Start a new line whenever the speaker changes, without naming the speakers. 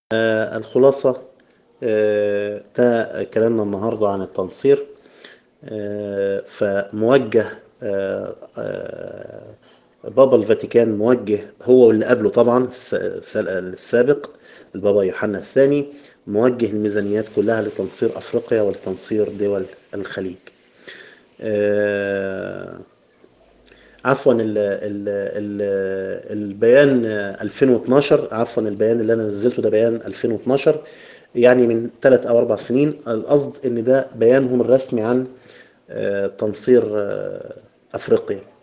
آه، الخلاصة آه، ده كلامنا النهاردة عن التنصير آه، فموجه آه، آه، بابا الفاتيكان موجه هو واللي قبله طبعا الس- الس- السابق البابا يوحنا الثاني موجه الميزانيات كلها لتنصير أفريقيا ولتنصير دول الخليج آه، عفوا ال ال ال البيان 2012 عفوا البيان اللي انا نزلته ده بيان 2012 يعني من ثلاث او اربع سنين القصد ان ده بيانهم الرسمي عن آه، تنصير آه، افريقيا